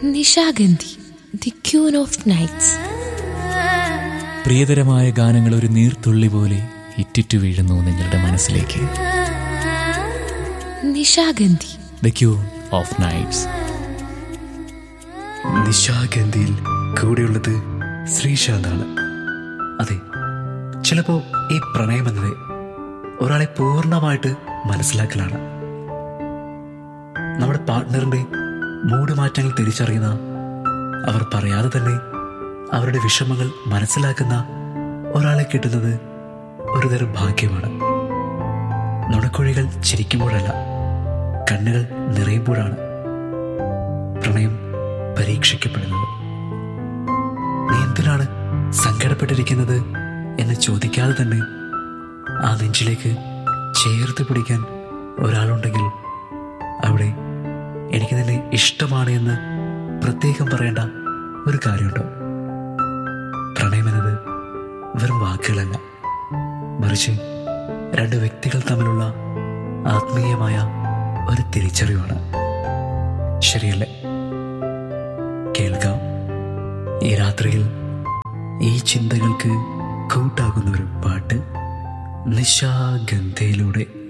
Nishagandhi the queen of nights പ്രിയതരമായ ഗാനങ്ങൾ ഒരു നീർത്തുള്ളി പോലെ ഇറ്റിറ്റു വീഴുന്നു നിങ്ങളുടെ മനസ്സിലേക്ക് Nishagandhi the queen of nights നിശാഗന്ധിയിൽ കൂടെയുള്ളത് ശ്രീശാന്താണ് അതെ ചിലപ്പോ ഈ പ്രണയം എന്നത് ഒരാളെ പൂർണ്ണമായിട്ട് മനസ്സിലാക്കലാണ് നമ്മുടെ പാർട്ട്ണറിന്റെ മൂഡ് മാറ്റങ്ങൾ തിരിച്ചറിയുന്ന അവർ പറയാതെ തന്നെ അവരുടെ വിഷമങ്ങൾ മനസ്സിലാക്കുന്ന ഒരാളെ കിട്ടുന്നത് ഒരുതരം ഭാഗ്യമാണ് നുണക്കുഴികൾ ചിരിക്കുമ്പോഴല്ല കണ്ണുകൾ നിറയുമ്പോഴാണ് പ്രണയം പരീക്ഷിക്കപ്പെടുന്നത് നീ എന്തിനാണ് സങ്കടപ്പെട്ടിരിക്കുന്നത് എന്ന് ചോദിക്കാതെ തന്നെ ആ നെഞ്ചിലേക്ക് ചേർത്ത് പിടിക്കാൻ ഒരാളുണ്ടെങ്കിൽ അവിടെ എനിക്ക് നിന്നെ ഇഷ്ടമാണ് എന്ന് പ്രത്യേകം പറയേണ്ട ഒരു കാര്യമുണ്ടോ പ്രണയം എന്നത് വെറും വാക്കുകളല്ല മറിച്ച് രണ്ട് വ്യക്തികൾ തമ്മിലുള്ള ആത്മീയമായ ഒരു തിരിച്ചറിവാണ് ശരിയല്ലേ കേൾക്കാം ഈ രാത്രിയിൽ ഈ ചിന്തകൾക്ക് കൂട്ടാകുന്ന ഒരു പാട്ട് നിശാഗന്ധയിലൂടെ